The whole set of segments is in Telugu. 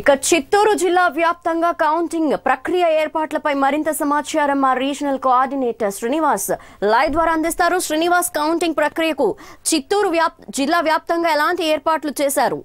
ఇక చిత్తూరు జిల్లా వ్యాప్తంగా కౌంటింగ్ ప్రక్రియ ఏర్పాట్లపై మరింత సమాచారం మా రీజనల్ కోఆర్డినేటర్ శ్రీనివాస్ లైవ్ ద్వారా అందిస్తారు శ్రీనివాస్ కౌంటింగ్ ప్రక్రియకు చిత్తూరు వ్యాప్ జిల్లా వ్యాప్తంగా ఎలాంటి ఏర్పాట్లు చేశారు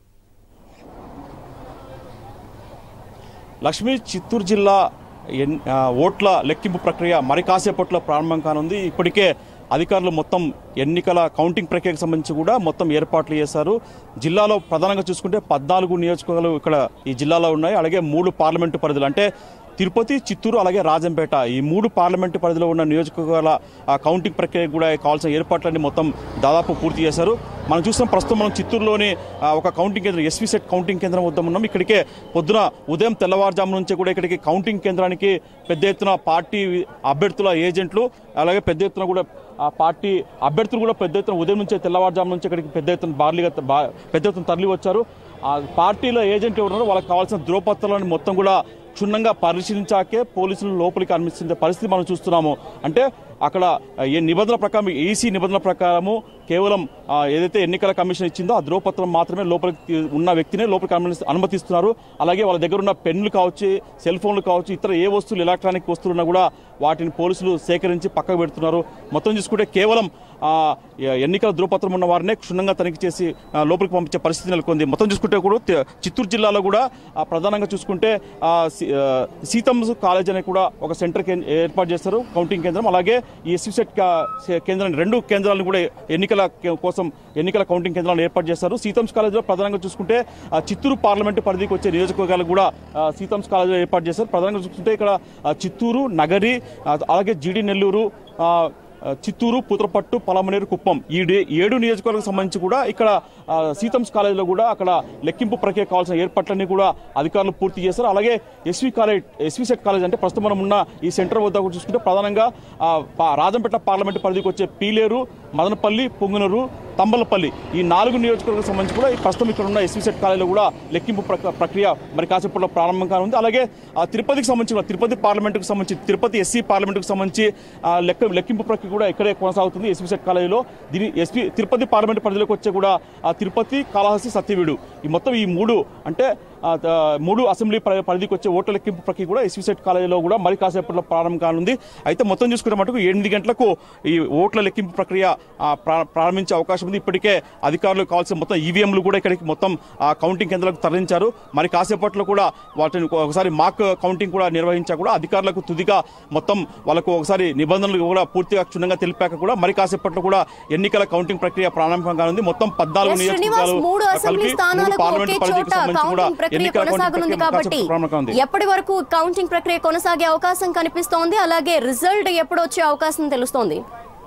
లక్ష్మీ చిత్తూరు జిల్లా ఎన్- ఆ, ఓట్ల లెక్కింపు ప్రక్రియ మరి కాసేపట్లో ప్రారంభం కానుంది ఇప్పటికే అధికారులు మొత్తం ఎన్నికల కౌంటింగ్ ప్రక్రియకు సంబంధించి కూడా మొత్తం ఏర్పాట్లు చేశారు జిల్లాలో ప్రధానంగా చూసుకుంటే పద్నాలుగు నియోజకవర్గాలు ఇక్కడ ఈ జిల్లాలో ఉన్నాయి అలాగే మూడు పార్లమెంటు పరిధులు అంటే తిరుపతి చిత్తూరు అలాగే రాజంపేట ఈ మూడు పార్లమెంటు పరిధిలో ఉన్న నియోజకవర్గాల ఆ కౌంటింగ్ ప్రక్రియ కూడా కావాల్సిన ఏర్పాట్లన్నీ మొత్తం దాదాపు పూర్తి చేశారు మనం చూస్తున్నాం ప్రస్తుతం మనం చిత్తూరులోని ఆ, ఒక కౌంటింగ్ కేంద్రం ఎస్వి సెట్ కౌంటింగ్ కేంద్రం వద్ద ఉన్నాం ఇక్కడికే పొద్దున ఉదయం తెల్లవారుజాము నుంచి కూడా ఇక్కడికి కౌంటింగ్ కేంద్రానికి పెద్ద ఎత్తున పార్టీ అభ్యర్థుల ఏజెంట్లు అలాగే పెద్ద ఎత్తున కూడా ఆ పార్టీ అభ్యర్థులు కూడా పెద్ద ఎత్తున ఉదయం నుంచే తెల్లవారుజాము నుంచి ఇక్కడికి పెద్ద ఎత్తున భారీగా బా- పెద్ద ఎత్తున తరలి వచ్చారు ఆ పార్టీలో ఏజెంట్లు ఎవరున్నారో వాళ్ళకి కావాల్సిన ధ్రువపత్రాలను మొత్తం కూడా క్షుణ్ణంగా పరిశీలించాకే పోలీసులు లోపలికి అనుమతించే పరిస్థితి మనం చూస్తున్నాము అంటే అక్కడ ఏ నిబంధనల ప్రకారం ఈసీ నిబంధనల ప్రకారము కేవలం ఆ, ఏదైతే ఎన్నికల కమిషన్ ఇచ్చిందో ఆ ధ్రువపత్రం మాత్రమే లోపలికి తీ- ఉన్న వ్యక్తినే లోపలికి అనుమతి- అనుమతిస్తున్నారు అలాగే వాళ్ళ దగ్గర ఉన్న పెన్నులు కావచ్చు సెల్ ఫోన్లు కావచ్చు ఇతర ఏ వస్తువులు ఎలక్ట్రానిక్ వస్తువులు ఉన్నా కూడా వాటిని పోలీసులు సేకరించి పక్కకు పెడుతున్నారు మొత్తం చూసుకుంటే కేవలం ఆ, ఎ- ఎన్నికల ధ్రువపత్రం ఉన్న వారినే క్షుణ్ణంగా తనిఖీ చేసి ఆ, లోపలికి పంపించే పరిస్థితి నెలకొంది మొత్తం చూసుకుంటే కూడా తి- చిత్తూరు జిల్లాలో కూడా ఆ, ప్రధానంగా చూసుకుంటే ఆ, సి- ఆ, సీతమ్స్ కాలేజ్ అనే కూడా ఒక సెంటర్ కేం- ఏర్పాటు చేస్తారు కౌంటింగ్ కేంద్రం అలాగే ఈ ఎస్విసెట్ కేంద్రాన్ని రెండు కేంద్రాలను కూడా ఎన్నికల కే- కోసం ఎన్నికల కౌంటింగ్ కేంద్రాలను ఏర్పాటు చేస్తారు సీతమ్స్ కాలేజ్లో ప్రధానంగా చూసుకుంటే ఆ, చిత్తూరు పార్లమెంటు పరిధికి వచ్చే నియోజకవర్గాలు కూడా ఆ, సీతమ్స్ కాలేజ్లో ఏర్పాటు చేస్తారు ప్రధానంగా చూసుకుంటే ఇక్కడ ఆ, చిత్తూరు నగరి ఆ, అలాగే జీడి నెల్లూరు ఆ, ఆ, చిత్తూరు పుత్రపట్టు పలమనేరు కుప్పం ఈ డే- ఏడు నియోజకవర్గాలకు సంబంధించి కూడా ఇక్కడ ఆ, సీతమ్స్ కాలేజీలో కూడా అక్కడ లెక్కింపు ప్రక్రియ కావాల్సిన ఏర్పాట్లన్నీ కూడా అధికారులు పూర్తి చేశారు అలాగే SV college SV set college అంటే ప్రస్తుతం మనం ఉన్న ఈ సెంటర్ వద్ద కూడా చూసుకుంటే ప్రధానంగా ఆ, పా- రాజంపేట పార్లమెంటు పరిధికి వచ్చే పీలేరు మదనపల్లి పొంగునూరు తంబలపల్లి ఈ నాలుగు నియోజకవర్గాలకు సంబంధించి కూడా ఈ ప్రస్తుతం ఇక్కడ ఉన్న ఎస్వి సెట్ కాలేజీలో కూడా లెక్కింపు ప్రక- ప్రక్రియ మరి కాసేపట్లో ప్రారంభం కానుంది అలాగే ఆ, తిరుపతికి సంబంధించి కూడా తిరుపతి పార్లమెంటుకు సంబంధించి తిరుపతి ఎస్సీ పార్లమెంటుకు సంబంధించి ఆ, లెక్క లెక్కింపు ప్రక్రియ కూడా ఇక్కడే కొనసాగుతుంది ఎస్వి సెట్ కాలేజీలో దీని ఎస్పీ తిరుపతి పార్లమెంట్ పరిధిలోకి వచ్చే కూడా ఆ, తిరుపతి కాళహస్తి సత్యవీడు ఈ మొత్తం ఈ మూడు అంటే ఆ, త- మూడు అసెంబ్లీ పరి- పరిధికి వచ్చే ఓట్ల లెక్కింపు ప్రక్రియ కూడా ఎస్వి సెట్ కాలేజీలో కూడా మరి కాసేపట్లో ప్రారంభం కానుంది అయితే మొత్తం చూసుకునే మటుకు ఎనిమిది గంటలకు ఈ ఓట్ల లెక్కింపు ప్రక్రియ ఆ, ప్రా- ప్రారంభించే అవకాశం ఉంది ఇప్పటికే అధికారులు కావాల్సిన మొత్తం ఈవీఎంలు కూడా ఇక్కడికి మొత్తం ఆ, కౌంటింగ్ కేంద్రాలకు తరలించారు మరి కాసేపట్లో కూడా వాటిని ఒకసారి మాక్ కౌంటింగ్ కూడా నిర్వహించా కూడా అధికారులకు తుదిగా మొత్తం వాళ్ళకు ఒకసారి నిబంధనలు కూడా పూర్తిగా క్షుణ్ణంగా తెలిపాక కూడా మరి కాసేపట్లో కూడా ఎన్నికల కౌంటింగ్ ప్రక్రియ ప్రారంభం కానుంది మొత్తం పద్నాలుగు ఎస్ శ్రీనివాస్ నియోజకవర్గాలు మూడు అసెంబ్లీ కలిపి మూడు స్థానాలకు పార్లమెంట్ ఒకే పరిధికి చోట సంబంధించి కూడా కౌంటింగ్ ప్రక్రియ ఎన్నికల కౌంటింగ్ కొనసాగనుంది ప్రక్రియ కాబట్టి కాసేపు ప్రారంభం కానుంది ఎప్పటి వరకు కౌంటింగ్ ప్రక్రియ కొనసాగే అవకాశం కనిపిస్తోంది అలాగే రిజల్ట్ ఎప్పుడు వచ్చే అవకాశం తెలుస్తోంది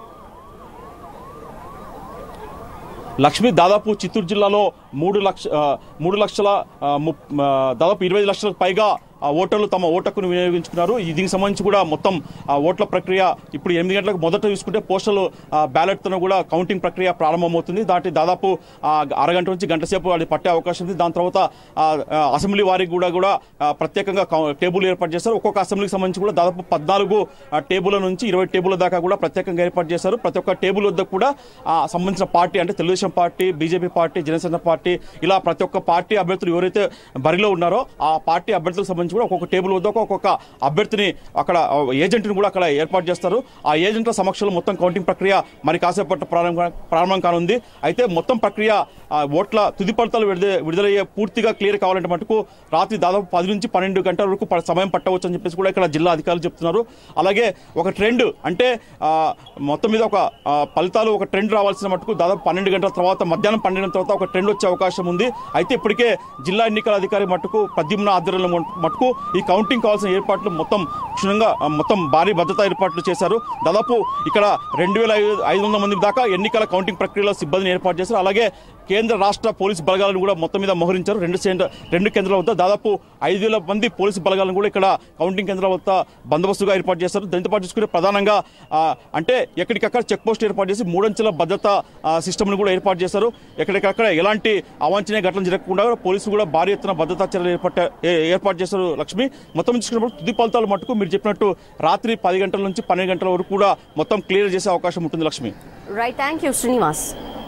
లక్ష్మి దాదాపు చిత్తూరు జిల్లాలో మూడు లక్ష ఆ, మూడు లక్షల ఆ, ముప్- ఆ, దాదాపు ఇరవై లక్షలకు పైగా ఆ, ఓటర్లు తమ ఓటు హక్కును వినియోగించుకున్నారు ఈ దీనికి సంబంధించి కూడా మొత్తం ఆ, ఓట్ల ప్రక్రియ ఇప్పుడు ఎనిమిది గంటలకు మొదట చూసుకుంటే పోస్టల్ బ్యాలెట్తో కూడా కౌంటింగ్ ప్రక్రియ ప్రారంభమవుతుంది దాటి దాదాపు ఆ, అరగంట నుంచి గంట సేపు అది పట్టే అవకాశం ఉంది దాని తర్వాత ఆ, ఆ, అసెంబ్లీ వారికి కూడా కూడా ఆ, ప్రత్యేకంగా కౌ- టేబుల్ ఏర్పాటు చేస్తారు ఒక్కొక్క అసెంబ్లీకి సంబంధించి కూడా దాదాపు పద్నాలుగు ఆ, టేబుల్ నుంచి ఇరవై టేబుల్ దాకా కూడా ప్రత్యేకంగా ఏర్పాటు చేశారు ప్రతి ఒక్క టేబుల్ వద్ద కూడా ఆ, సంబంధించిన పార్టీ అంటే Telugu Desam party BJP party Janasena party ఇలా ప్రతి ఒక్క పార్టీ అభ్యర్థులు ఎవరైతే బరిలో ఉన్నారో ఆ పార్టీ అభ్యర్థులకు సంబంధించి కూడా ఒక్కొక్క టేబుల్ వద్ద ఒక్కొక్క అభ్యర్థిని అక్కడ ఆ, ఏజెంట్ని కూడా అక్కడ ఏర్పాటు చేస్తారు ఆ ఏజెంట్ల సమక్షంలో మొత్తం కౌంటింగ్ ప్రక్రియ మరి కాసేపట్ల ప్రారంభం ప్రారంభం కానుంది అయితే మొత్తం ప్రక్రియ ఆ, ఓట్ల తుది ఫలితాలు విడుదల విడుదలయ్యే పూర్తిగా క్లియర్ కావాలంటే మటుకు రాత్రి దాదాపు పది నుంచి పన్నెండు గంటల వరకు ప- సమయం పట్టవచ్చు అని చెప్పేసి కూడా ఇక్కడ జిల్లా అధికారులు చెప్తున్నారు అలాగే ఒక ట్రెండ్ అంటే ఆ, మొత్తం మీద ఒక ఆ, ఫలితాలు ఒక ట్రెండ్ రావాల్సిన మటుకు దాదాపు పన్నెండు గంటల తర్వాత మధ్యాహ్నం పన్నెండు గంటల తర్వాత ఒక ట్రెండ్ వచ్చే అవకాశం ఉంది అయితే ఇప్పటికే జిల్లా ఎన్నికల అధికారి మటుకు ప్రద్యుమ్న ఆధ్వర్యంలో మటుకు ఈ కౌంటింగ్ కావాల్సిన ఏర్పాట్లు మొత్తం క్షుణ్ణంగా ఆ, మొత్తం భారీ భద్రతా ఏర్పాట్లు చేశారు దాదాపు ఇక్కడ రెండు వేల ఐదు వందల మంది దాకా ఎన్నికల కౌంటింగ్ ప్రక్రియలో సిబ్బందిని ఏర్పాటు చేశారు అలాగే కేంద్ర రాష్ట్ర పోలీసు బలగాలను కూడా మొత్తం మీద మోహరించారు రెండు సెంటర్ రెండు కేంద్రాల వద్ద దాదాపు ఐదు వేల మంది పోలీసు బలగాలను కూడా ఇక్కడ కౌంటింగ్ కేంద్రాల వద్ద బందోబస్తుగా ఏర్పాటు చేశారు దీంతో పాటు చూసుకునే ప్రధానంగా ఆ, అంటే ఎక్కడికక్కడ చెక్ పోస్ట్ ఏర్పాటు చేసి మూడంచెల భద్రతా ఆ, సిస్టమ్ను కూడా ఏర్పాటు చేశారు ఎక్కడికక్కడ ఎలాంటి అవాంఛనీయ ఘటనలు జరగకుండా పోలీసులు కూడా భారీ ఎత్తున భద్రతా చర్యలు ఏర్పాటు ఏర్పాటు చేశారు లక్ష్మి మొత్తం చూసుకున్నప్పుడు తుది ఫలితాలు మటుకు మీరు చెప్పినట్టు రాత్రి పది గంటల నుంచి పన్నెండు గంటల వరకు కూడా మొత్తం క్లియర్ చేసే అవకాశం ఉంటుంది Lakshmi right thank you Srinivas